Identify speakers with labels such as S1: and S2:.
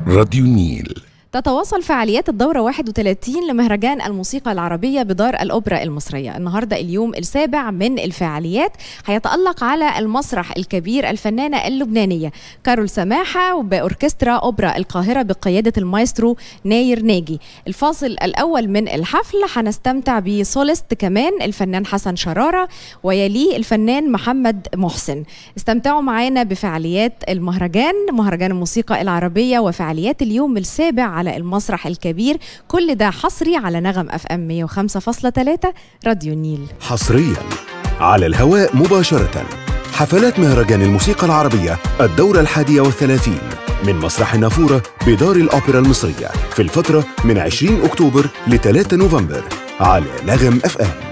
S1: راديو النيل
S2: تتواصل فعاليات الدورة 31 لمهرجان الموسيقى العربية بدار الأوبرا المصرية النهاردة اليوم السابع من الفعاليات هيتألق على المسرح الكبير الفنانة اللبنانية كارول سماحة وبأوركسترا أوبرا القاهرة بقيادة المايسترو ناير ناجي الفاصل الأول من الحفل هنستمتع بسوليست كمان الفنان حسن شرارة ويليه الفنان محمد محسن استمتعوا معانا بفعاليات المهرجان مهرجان الموسيقى العربية وفعاليات اليوم السابع على المسرح الكبير كل ده حصري على نغم اف ام 105.3 راديو النيل
S3: حصريا على الهواء مباشرة حفلات مهرجان الموسيقى العربية الدورة الحادية والثلاثين من مسرح النافورة بدار الأوبرا المصرية في الفترة من 20 أكتوبر ل 3 نوفمبر على نغم أف أم